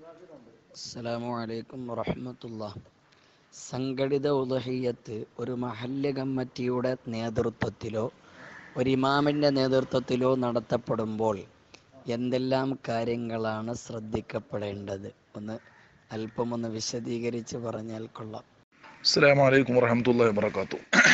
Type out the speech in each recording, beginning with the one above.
അസ്സലാമു അലൈക്കും വറഹമത്തുള്ള സംഘടിത ഉദഹിയത്ത് ഒരു മഹല്ല് കമ്മിറ്റിയുടെ നേതൃത്വത്തിലോ ഒരു ഇമാമിൻ്റെ നേതൃത്വത്തിലോ നടത്തപ്പെടുമ്പോൾ എന്തെല്ലാം കാര്യങ്ങളാണ് ശ്രദ്ധിക്കപ്പെടേണ്ടത് ഒന്ന് അല്പം ഒന്ന് വിശദീകരിച്ച് പറഞ്ഞാൽ കൊള്ളാം അസ്സലാമു അലൈക്കും വറഹമത്തുള്ളാഹി വബറകാത്തു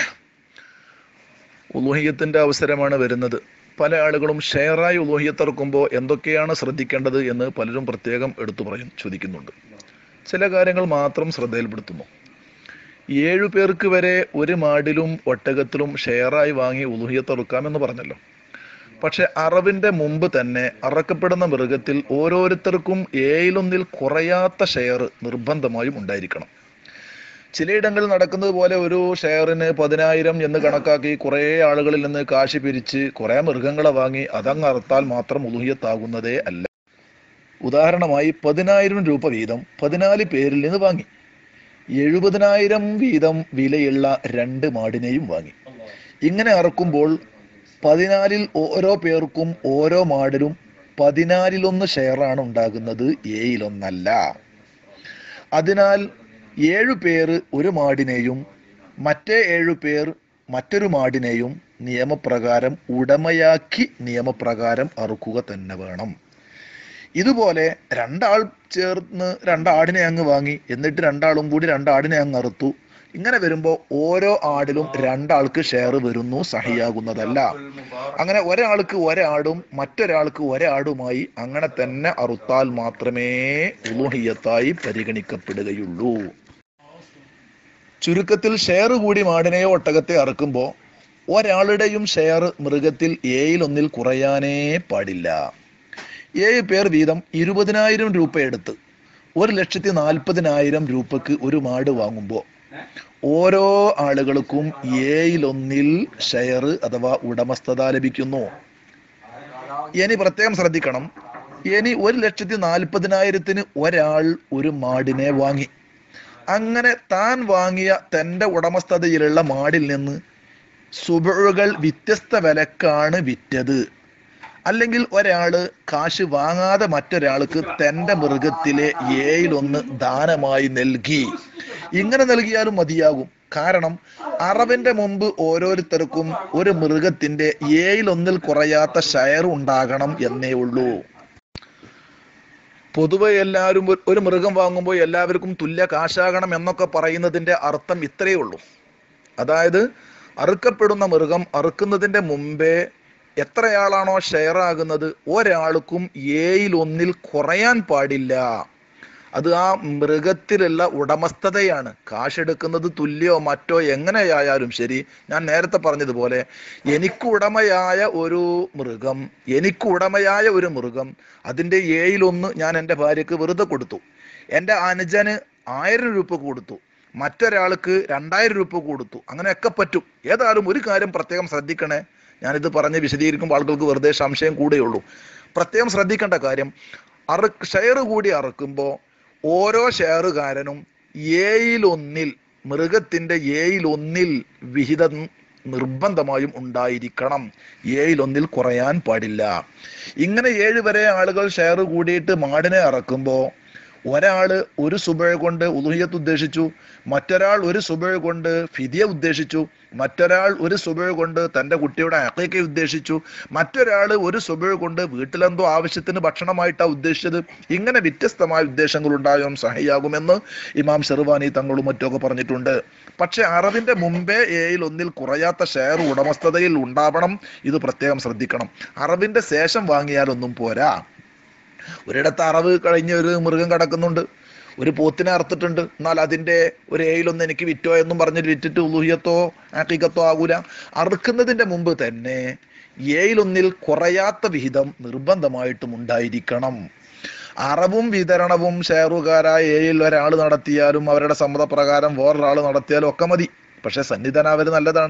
ഉലൂഹിയത്തിന്റെ അവസരമാണ് വരുന്നത് പല ആളുകളും ഷെയറായി ഉലൂഹിയത്ത് ഇറക്കുമ്പോൾ എന്തൊക്കെയാണ് ശ്രദ്ധിക്കേണ്ടത് എന്ന് പലരും പ്രത്യേകം എടുത്തു പറയും ചോദിക്കുന്നുണ്ട് ചില കാര്യങ്ങൾ മാത്രം ശ്രദ്ധയിൽപ്പെടുത്തുന്നു ഏഴു പേർക്ക് വരെ ഒരു മാടിലും ഒട്ടകത്തിലും ഷെയറായി വാങ്ങി ഉലൂഹിയത്ത് ഇറക്കാമെന്ന് പറഞ്ഞല്ലോ പക്ഷെ അറവിന്റെ മുമ്പ് തന്നെ അറക്കപ്പെടുന്ന മൃഗത്തിൽ ഓരോരുത്തർക്കും ഏഴിലൊന്നിൽ കുറയാത്ത ഷെയർ നിർബന്ധമായും ഉണ്ടായിരിക്കണം ചിലയിടങ്ങളിൽ നടക്കുന്നത് പോലെ ഒരു ഷെയറിന് പതിനായിരം എന്ന് കണക്കാക്കി കുറേ ആളുകളിൽ നിന്ന് കാശ് പിരിച്ച് കുറേ മൃഗങ്ങളെ വാങ്ങി അതങ്ങ് അറുത്താൽ മാത്രം ഉലുഹിയത്താകുന്നതേ അല്ല ഉദാഹരണമായി പതിനായിരം രൂപ വീതം പതിനാല് പേരിൽ നിന്ന് വാങ്ങി എഴുപതിനായിരം വീതം വിലയുള്ള രണ്ട് മാടിനെയും വാങ്ങി ഇങ്ങനെ അറക്കുമ്പോൾ പതിനാലിൽ ഓരോ പേർക്കും ഓരോ മാടിലും പതിനാലിലൊന്ന് ഷെയറാണ് ഉണ്ടാകുന്നത് ഏയിലൊന്നല്ല അതിനാൽ ഏഴു പേർ ഒരു മാടിനെയും മറ്റേ ഏഴു പേർ മറ്റൊരു മാടിനെയും നിയമപ്രകാരം ഉടമയാക്കി നിയമപ്രകാരം അറുക്കുക തന്നെ വേണം ഇതുപോലെ രണ്ടാൾ ചേർന്ന് രണ്ടാടിനെ അങ്ങ് വാങ്ങി എന്നിട്ട് രണ്ടാളും കൂടി രണ്ടാടിനെ അങ്ങ് അറുത്തു ഇങ്ങനെ വരുമ്പോൾ ഓരോ ആടിലും രണ്ടാൾക്ക് ഷെയർ വരുന്നു സഹിയാകുന്നതല്ല അങ്ങനെ ഒരാൾക്ക് ഒരാടും മറ്റൊരാൾക്ക് ഒരാടുമായി അങ്ങനെ തന്നെ അറുത്താൽ മാത്രമേ ഉലുഹിയത്തായി പരിഗണിക്കപ്പെടുകയുള്ളൂ ചുരുക്കത്തിൽ ഷെയർ കൂടി മാടിനെയോ ഒട്ടകത്തെ അറക്കുമ്പോൾ ഒരാളുടെയും ഷെയർ മൃഗത്തിൽ ഏഴിലൊന്നിൽ കുറയാനേ പാടില്ല ഏഴ് പേർ വീതം ഇരുപതിനായിരം രൂപ എടുത്ത് ഒരു ലക്ഷത്തി നാൽപ്പതിനായിരം രൂപക്ക് ഒരു മാട് വാങ്ങുമ്പോൾ ഓരോ ആളുകൾക്കും ഏഴിലൊന്നിൽ ഷെയർ അഥവാ ഉടമസ്ഥത ലഭിക്കുന്നു ഇനി പ്രത്യേകം ശ്രദ്ധിക്കണം ഇനി ഒരു ലക്ഷത്തി നാൽപ്പതിനായിരത്തിന് ഒരാൾ ഒരു മാടിനെ വാങ്ങി അങ്ങനെ താൻ വാങ്ങിയ തൻ്റെ ഉടമസ്ഥതയിലുള്ള മാടിൽ നിന്ന് സുബഴുകൾ വ്യത്യസ്ത വിലക്കാണ് വിറ്റത് അല്ലെങ്കിൽ ഒരാള് കാശ് വാങ്ങാതെ മറ്റൊരാൾക്ക് തൻ്റെ മൃഗത്തിലെ ഏയിലൊന്ന് ദാനമായി നൽകി ഇങ്ങനെ നൽകിയാലും മതിയാകും കാരണം അറവിന്റെ മുമ്പ് ഓരോരുത്തർക്കും ഒരു മൃഗത്തിന്റെ ഏയിലൊന്നിൽ കുറയാത്ത ഷെയർ ഉണ്ടാകണം എന്നേ ഉള്ളൂ പൊതുവെ എല്ലാവരും ഒരു- ഒരു മൃഗം വാങ്ങുമ്പോൾ എല്ലാവർക്കും തുല്യ കാശാകണം എന്നൊക്കെ പറയുന്നതിന്റെ അർത്ഥം ഇത്രയേ ഉള്ളൂ അതായത് അറുക്കപ്പെടുന്ന മൃഗം അറുക്കുന്നതിന്റെ മുമ്പേ എത്രയാളാണോ ഷെയർ ആകുന്നത് ഒരാൾക്കും ഏയിൽ ഒന്നിൽ കുറയാൻ പാടില്ല അത് ആ മൃഗത്തിലുള്ള ഉടമസ്ഥതയാണ് കാശെടുക്കുന്നത് തുല്യോ മറ്റോ എങ്ങനെയായാലും ശരി ഞാൻ നേരത്തെ പറഞ്ഞതുപോലെ എനിക്ക് ഉടമയായ ഒരു മൃഗം എനിക്ക് ഉടമയായ ഒരു മൃഗം അതിൻ്റെ ഏഴിലൊന്ന് ഞാൻ എൻ്റെ ഭാര്യക്ക് വെറുതെ കൊടുത്തു എൻ്റെ അനുജന് ആയിരം രൂപ കൊടുത്തു മറ്റൊരാൾക്ക് രണ്ടായിരം രൂപ കൊടുത്തു അങ്ങനെയൊക്കെ പറ്റും ഏതായാലും ഒരു കാര്യം പ്രത്യേകം ശ്രദ്ധിക്കണേ ഞാനിത് പറഞ്ഞ് വിശദീകരിക്കുമ്പോൾ ആളുകൾക്ക് വെറുതെ സംശയം കൂടെയുള്ളൂ പ്രത്യേകം ശ്രദ്ധിക്കേണ്ട കാര്യം അറ ഷെയർ കൂടി അറക്കുമ്പോൾ ഓരോ ഷെയറുകാരനും ഏയിലൊന്നിൽ മൃഗത്തിന്റെ ഏയിലൊന്നിൽ വിഹിതം നിർബന്ധമായും ഉണ്ടായിരിക്കണം ഏഴിലൊന്നിൽ കുറയാൻ പാടില്ല ഇങ്ങനെ ഏഴ് വരെ ആളുകൾ ഷെയർ കൂടിയിട്ട് മാടിനെ ഇറക്കുമ്പോൾ ഒരാള് ഒരു സുബഴ കൊണ്ട് ഉലുഹിയത്ത് ഉദ്ദേശിച്ചു മറ്റൊരാൾ ഒരു സുബഴ കൊണ്ട് ഫിദിയ ഉദ്ദേശിച്ചു മറ്റൊരാൾ ഒരു സുബഴ കൊണ്ട് തൻ്റെ കുട്ടിയുടെ അക്കയ്ക്ക് ഉദ്ദേശിച്ചു മറ്റൊരാൾ ഒരു സുബഴ കൊണ്ട് വീട്ടിലെന്തോ ആവശ്യത്തിന് ഭക്ഷണമായിട്ടാണ് ഉദ്ദേശിച്ചത് ഇങ്ങനെ വ്യത്യസ്തമായ ഉദ്ദേശങ്ങൾ ഉണ്ടാകാൻ സഹായിയാകുമെന്ന് ഇമാം ഷെർവാനി തങ്ങളും മറ്റൊക്കെ പറഞ്ഞിട്ടുണ്ട് പക്ഷെ അറവിന്റെ മുമ്പേ ഏയിൽ ഒന്നിൽ കുറയാത്ത ഷെയർ ഉടമസ്ഥതയിൽ ഉണ്ടാവണം ഇത് പ്രത്യേകം ശ്രദ്ധിക്കണം അറവിന്റെ ശേഷം വാങ്ങിയാലൊന്നും പോരാ ഒരിടത്ത് അറവ് കഴിഞ്ഞ ഒരു മൃഗം കിടക്കുന്നുണ്ട് ഒരു പോത്തിനെ അറുത്തിട്ടുണ്ട് എന്നാൽ അതിന്റെ ഒരു ഏയിലൊന്ന് എനിക്ക് വിറ്റോ എന്നും പറഞ്ഞിട്ട് വിറ്റിട്ട് ഉലുഹിയത്തോ ആക്കിക്കത്തോ ആകൂല അറുക്കുന്നതിന്റെ മുമ്പ് തന്നെ ഏയിലൊന്നിൽ കുറയാത്ത വിഹിതം നിർബന്ധമായിട്ടും ഉണ്ടായിരിക്കണം അറവും വിതരണവും ഷെയറുകാരായ ഏയിൽ ഒരാൾ നടത്തിയാലും അവരുടെ സമ്മതപ്രകാരം വേറൊരാൾ നടത്തിയാലും ഒക്കെ മതി പക്ഷെ സന്നിധാനാവര് നല്ലതാണ്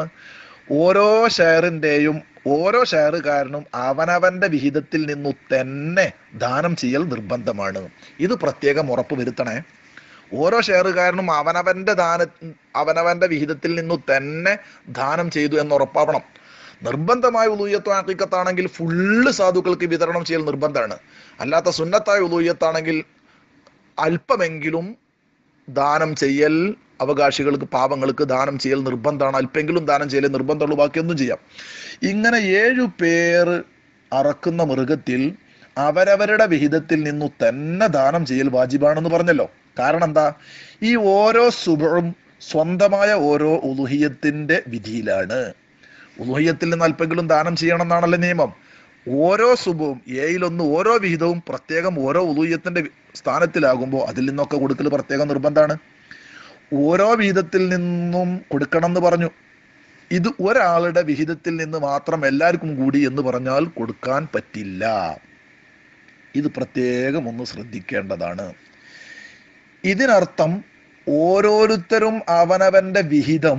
ഓരോ ഷെയറിന്റെയും ഓരോ ഷെയറുകാരനും അവനവന്റെ വിഹിതത്തിൽ നിന്നു തന്നെ ദാനം ചെയ്യൽ നിർബന്ധമാണ് ഇത് പ്രത്യേകം ഉറപ്പ് വരുത്തണേ ഓരോ ഷെയറുകാരനും അവനവന്റെ ദാന അവനവന്റെ വിഹിതത്തിൽ നിന്നു തന്നെ ദാനം ചെയ്തു എന്ന് ഉറപ്പാവണം നിർബന്ധമായ ഉലൂയത്തോ ആക്കിക്കത്താണെങ്കിൽ ഫുള്ള് സാധുക്കൾക്ക് വിതരണം ചെയ്യൽ നിർബന്ധമാണ് അല്ലാത്ത സുന്നത്തായ ഉലൂയത്താണെങ്കിൽ അല്പമെങ്കിലും ദാനം ചെയ്യൽ അവകാശികൾക്ക് പാവങ്ങൾക്ക് ദാനം ചെയ്യൽ നിർബന്ധമാണ് അല്പെങ്കിലും ദാനം ചെയ്യൽ നിർബന്ധമുള്ളൂ ബാക്കിയൊന്നും ചെയ്യാം ഇങ്ങനെ ഏഴു പേർ അറക്കുന്ന മൃഗത്തിൽ അവരവരുടെ വിഹിതത്തിൽ നിന്നു തന്നെ ദാനം ചെയ്യൽ വാജിബാണെന്ന് പറഞ്ഞല്ലോ കാരണം എന്താ ഈ ഓരോ സുബവും സ്വന്തമായ ഓരോ ഉലുഹിയത്തിന്റെ വിധിയിലാണ് ഉലുഹിയത്തിൽ നിന്ന് അല്പെങ്കിലും ദാനം ചെയ്യണം എന്നാണല്ലോ നിയമം ഓരോ സുബവും ഏയിലൊന്ന് ഓരോ വിഹിതവും പ്രത്യേകം ഓരോ ഉലുഹിയത്തിന്റെ സ്ഥാനത്തിലാകുമ്പോൾ അതിൽ നിന്നൊക്കെ കൊടുക്കൽ പ്രത്യേകം നിർബന്ധമാണ് ഓരോ വിഹിതത്തിൽ നിന്നും കൊടുക്കണം എന്ന് പറഞ്ഞു ഇത് ഒരാളുടെ വിഹിതത്തിൽ നിന്ന് മാത്രം എല്ലാവർക്കും കൂടി എന്ന് പറഞ്ഞാൽ കൊടുക്കാൻ പറ്റില്ല ഇത് പ്രത്യേകം ഒന്ന് ശ്രദ്ധിക്കേണ്ടതാണ് ഇതിനർത്ഥം ഓരോരുത്തരും അവനവന്റെ വിഹിതം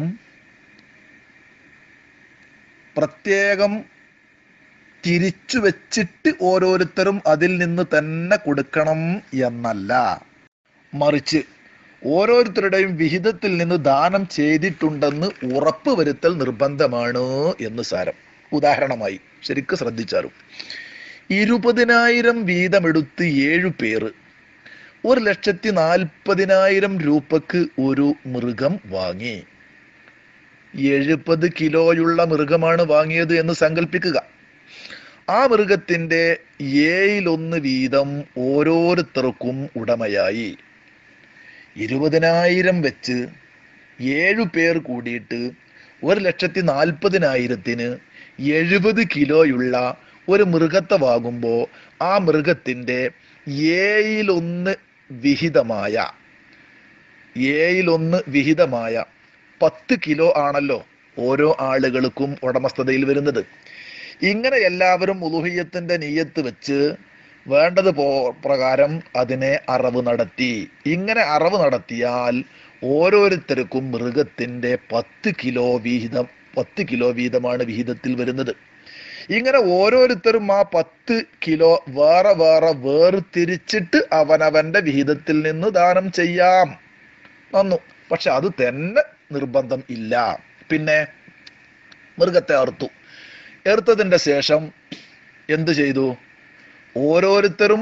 പ്രത്യേകം തിരിച്ചു വെച്ചിട്ട് ഓരോരുത്തരും അതിൽ നിന്ന് തന്നെ കൊടുക്കണം എന്നല്ല മറിച്ച് ഓരോരുത്തരുടെയും വിഹിതത്തിൽ നിന്ന് ദാനം ചെയ്തിട്ടുണ്ടെന്ന് ഉറപ്പ് വരുത്തൽ നിർബന്ധമാണ് എന്ന് സാരം ഉദാഹരണമായി ശരിക്ക് ശ്രദ്ധിച്ചാലും ഇരുപതിനായിരം വീതമെടുത്ത് ഏഴു പേര് ഒരു ലക്ഷത്തി നാൽപ്പതിനായിരം രൂപക്ക് ഒരു മൃഗം വാങ്ങി എഴുപത് കിലോയുള്ള മൃഗമാണ് വാങ്ങിയത് എന്ന് സങ്കല്പിക്കുക ആ മൃഗത്തിന്റെ ഏഴിലൊന്ന് വീതം ഓരോരുത്തർക്കും ഉടമയായി ഇരുപതിനായിരം വെച്ച് ഏഴു പേർ കൂടിയിട്ട് ഒരു ലക്ഷത്തി നാൽപ്പതിനായിരത്തിന് എഴുപത് കിലോയുള്ള ഒരു മൃഗത്തെ വാങ്ങുമ്പോൾ ആ മൃഗത്തിന്റെ ഏഴിലൊന്ന് വിഹിതമായ ഏഴിലൊന്ന് വിഹിതമായ പത്ത് കിലോ ആണല്ലോ ഓരോ ആളുകൾക്കും ഉടമസ്ഥതയിൽ വരുന്നത് ഇങ്ങനെ എല്ലാവരും ഉലുഹിയത്തിന്റെ നീയത്ത് വെച്ച് വേണ്ടത് പോ പ്രകാരം അതിനെ അറവ് നടത്തി ഇങ്ങനെ അറവ് നടത്തിയാൽ ഓരോരുത്തർക്കും മൃഗത്തിന്റെ പത്ത് കിലോ വീതം പത്ത് കിലോ വീതമാണ് വിഹിതത്തിൽ വരുന്നത് ഇങ്ങനെ ഓരോരുത്തരും ആ പത്ത് കിലോ വേറെ വേറെ വേർതിരിച്ചിട്ട് അവനവന്റെ വിഹിതത്തിൽ നിന്ന് ദാനം ചെയ്യാം വന്നു പക്ഷെ അത് തന്നെ നിർബന്ധം ഇല്ല പിന്നെ മൃഗത്തെ അറുത്തു എറുത്തതിന്റെ ശേഷം എന്ത് ചെയ്തു ഓരോരുത്തരും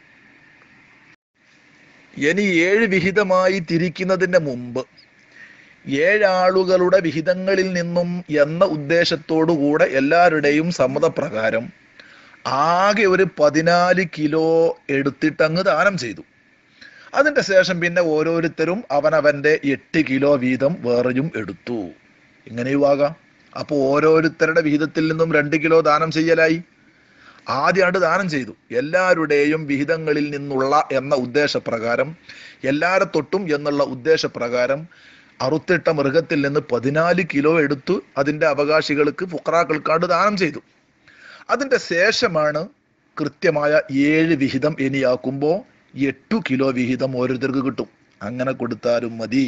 ഇനി ഏഴ് വിഹിതമായി തിരിക്കുന്നതിന് മുമ്പ് ഏഴാളുകളുടെ വിഹിതങ്ങളിൽ നിന്നും എന്ന ഉദ്ദേശത്തോടുകൂടെ എല്ലാവരുടെയും സമ്മതപ്രകാരം ആകെ ഒരു പതിനാല് കിലോ എടുത്തിട്ടങ്ങ് ദാനം ചെയ്തു അതിന്റെ ശേഷം പിന്നെ ഓരോരുത്തരും അവനവന്റെ എട്ട് കിലോ വീതം വേറെയും എടുത്തു ഇങ്ങനെയും ആകാം അപ്പൊ ഓരോരുത്തരുടെ വിഹിതത്തിൽ നിന്നും രണ്ട് കിലോ ദാനം ചെയ്യലായി ആദ്യമായിട്ട് ദാനം ചെയ്തു എല്ലാവരുടെയും വിഹിതങ്ങളിൽ നിന്നുള്ള എന്ന ഉദ്ദേശപ്രകാരം എല്ലാരെ തൊട്ടും എന്നുള്ള ഉദ്ദേശപ്രകാരം അറുത്തിട്ട മൃഗത്തിൽ നിന്ന് പതിനാല് കിലോ എടുത്തു അതിന്റെ അവകാശികൾക്ക് ഫുക്രാക്കൾക്കാണ്ട് ദാനം ചെയ്തു അതിന്റെ ശേഷമാണ് കൃത്യമായ ഏഴ് വിഹിതം ഇനിയാക്കുമ്പോൾ എട്ടു കിലോ വിഹിതം ഓരോരുത്തർക്ക് കിട്ടും അങ്ങനെ കൊടുത്താലും മതി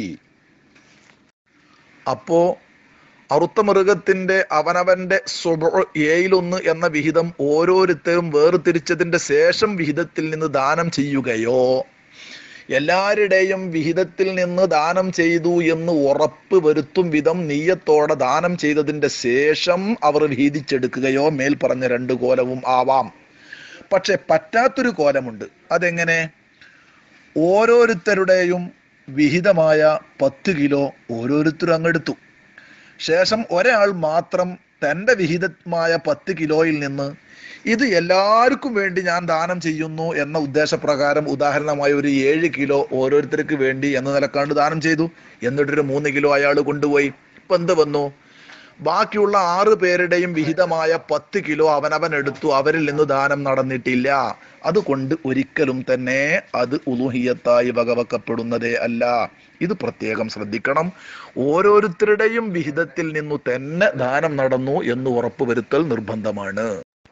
അപ്പോ അറുത്ത മൃഗത്തിന്റെ അവനവന്റെ സ്വഭ ഏയിലൊന്ന് എന്ന വിഹിതം ഓരോരുത്തരും വേർതിരിച്ചതിന്റെ ശേഷം വിഹിതത്തിൽ നിന്ന് ദാനം ചെയ്യുകയോ എല്ലാവരുടെയും വിഹിതത്തിൽ നിന്ന് ദാനം ചെയ്തു എന്ന് ഉറപ്പ് വരുത്തും വിധം നീയത്തോടെ ദാനം ചെയ്തതിന്റെ ശേഷം അവർ വിഹിതിച്ചെടുക്കുകയോ മേൽ പറഞ്ഞ രണ്ട് കോലവും ആവാം പക്ഷെ പറ്റാത്തൊരു കോലമുണ്ട് അതെങ്ങനെ ഓരോരുത്തരുടെയും വിഹിതമായ പത്ത് കിലോ ഓരോരുത്തരും അങ്ങെടുത്തു ശേഷം ഒരാൾ മാത്രം തൻ്റെ വിഹിതമായ പത്ത് കിലോയിൽ നിന്ന് ഇത് എല്ലാവർക്കും വേണ്ടി ഞാൻ ദാനം ചെയ്യുന്നു എന്ന ഉദ്ദേശപ്രകാരം ഉദാഹരണമായി ഒരു ഏഴ് കിലോ ഓരോരുത്തർക്ക് വേണ്ടി എന്ന നിലക്കാണ്ട് ദാനം ചെയ്തു എന്നിട്ടൊരു മൂന്ന് കിലോ അയാൾ കൊണ്ടുപോയി ഇപ്പൊ എന്ത് വന്നു ബാക്കിയുള്ള ആറ് പേരുടെയും വിഹിതമായ പത്ത് കിലോ അവനവൻ എടുത്തു അവരിൽ നിന്ന് ദാനം നടന്നിട്ടില്ല അതുകൊണ്ട് ഒരിക്കലും തന്നെ അത് ഉലുഹിയത്തായി വകവെക്കപ്പെടുന്നതേ അല്ല ഇത് പ്രത്യേകം ശ്രദ്ധിക്കണം ഓരോരുത്തരുടെയും വിഹിതത്തിൽ നിന്നു തന്നെ ദാനം നടന്നു എന്ന് ഉറപ്പുവരുത്തൽ നിർബന്ധമാണ്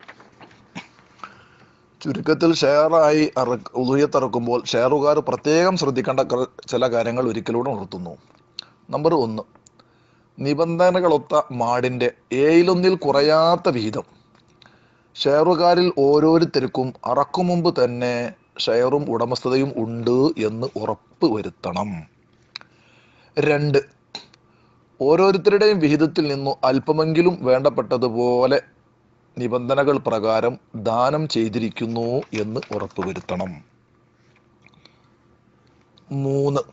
ചുരുക്കത്തിൽ ഷെയറായി ഉലുയത്തിറക്കുമ്പോൾ ഷെയറുകാർ പ്രത്യേകം ശ്രദ്ധിക്കേണ്ട ക- ചില കാര്യങ്ങൾ ഒരിക്കലൂടെ ഉണർത്തുന്നു നമ്പർ ഒന്ന് നിബന്ധനകളൊത്ത മാടിന്റെ ഏഴിലൊന്നിൽ കുറയാത്ത വിഹിതം ഷെയറുകാരിൽ ഓരോരുത്തർക്കും അറക്കു മുമ്പ് തന്നെ ഷെയറും ഉടമസ്ഥതയും ഉണ്ട് എന്ന് ഉറപ്പ് വരുത്തണം രണ്ട് ഓരോരുത്തരുടെയും വിഹിതത്തിൽ നിന്നു അല്പമെങ്കിലും വേണ്ടപ്പെട്ടതുപോലെ നിബന്ധനകൾ പ്രകാരം ദാനം ചെയ്തിരിക്കുന്നു എന്ന് ഉറപ്പുവരുത്തണം മൂന്ന്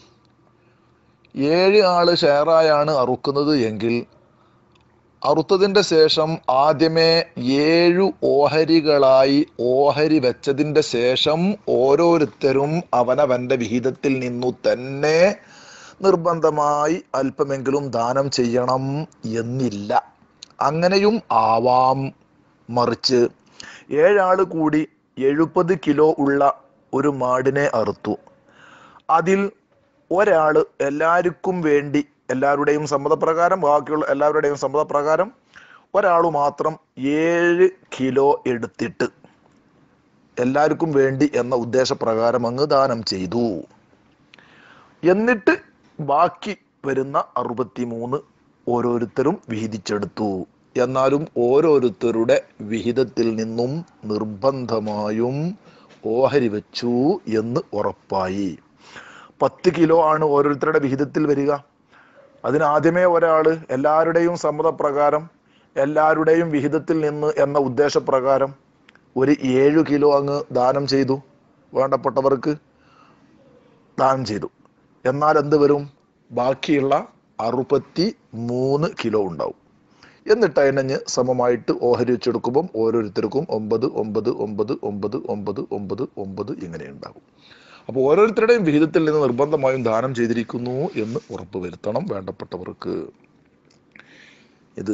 ഏഴ് ആള് ഷെയറായാണ് അറുക്കുന്നത് എങ്കിൽ അറുത്തതിന്റെ ശേഷം ആദ്യമേ ഏഴു ഓഹരികളായി ഓഹരി വെച്ചതിന്റെ ശേഷം ഓരോരുത്തരും അവനവന്റെ വിഹിതത്തിൽ നിന്നു തന്നെ നിർബന്ധമായി അല്പമെങ്കിലും ദാനം ചെയ്യണം എന്നില്ല അങ്ങനെയും ആവാം മറിച്ച് ഏഴാള് കൂടി എഴുപത് കിലോ ഉള്ള ഒരു മാടിനെ അറുത്തു അതിൽ ഒരാള് എല്ലാവർക്കും വേണ്ടി എല്ലാവരുടെയും സമ്മതപ്രകാരം ബാക്കിയുള്ള എല്ലാവരുടെയും സമ്മതപ്രകാരം ഒരാൾ മാത്രം ഏഴ് കിലോ എടുത്തിട്ട് എല്ലാവർക്കും വേണ്ടി എന്ന ഉദ്ദേശപ്രകാരം അങ്ങ് ദാനം ചെയ്തു എന്നിട്ട് ബാക്കി വരുന്ന അറുപത്തിമൂന്ന് ഓരോരുത്തരും വിഹിതിച്ചെടുത്തു എന്നാലും ഓരോരുത്തരുടെ വിഹിതത്തിൽ നിന്നും നിർബന്ധമായും ഓഹരി വെച്ചു എന്ന് ഉറപ്പായി പത്ത് കിലോ ആണ് ഓരോരുത്തരുടെ വിഹിതത്തിൽ വരിക അതിനാദ്യമേ ഒരാള് എല്ലാവരുടെയും സമ്മതപ്രകാരം എല്ലാവരുടെയും വിഹിതത്തിൽ നിന്ന് എന്ന ഉദ്ദേശപ്രകാരം ഒരു ഏഴു കിലോ അങ്ങ് ദാനം ചെയ്തു വേണ്ടപ്പെട്ടവർക്ക് ദാനം ചെയ്തു എന്നാൽ എന്ത് വരും ബാക്കിയുള്ള അറുപത്തി മൂന്ന് കിലോ ഉണ്ടാവും എന്നിട്ട് അതിനഞ്ഞ് സമമായിട്ട് ഓഹരി വെച്ചെടുക്കുമ്പം ഓരോരുത്തർക്കും ഒമ്പത് ഒമ്പത് ഒമ്പത് ഒമ്പത് ഒമ്പത് ഒമ്പത് ഒമ്പത് ഇങ്ങനെ ഉണ്ടാകും അപ്പോൾ ഓരോരുത്തരുടെയും വിഹിതത്തിൽ നിന്ന് നിർബന്ധമായും ദാനം ചെയ്തിരിക്കുന്നു എന്ന് ഉറപ്പ് വരുത്തണം വേണ്ടപ്പെട്ടവർക്ക് ഇത്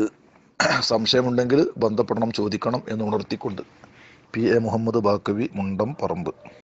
സംശയമുണ്ടെങ്കിൽ ബന്ധപ്പെടണം ചോദിക്കണം എന്ന് ഉണർത്തിക്കൊണ്ട് പി എ മുഹമ്മദ് ബാക്കവി മുണ്ടം പറമ്പ്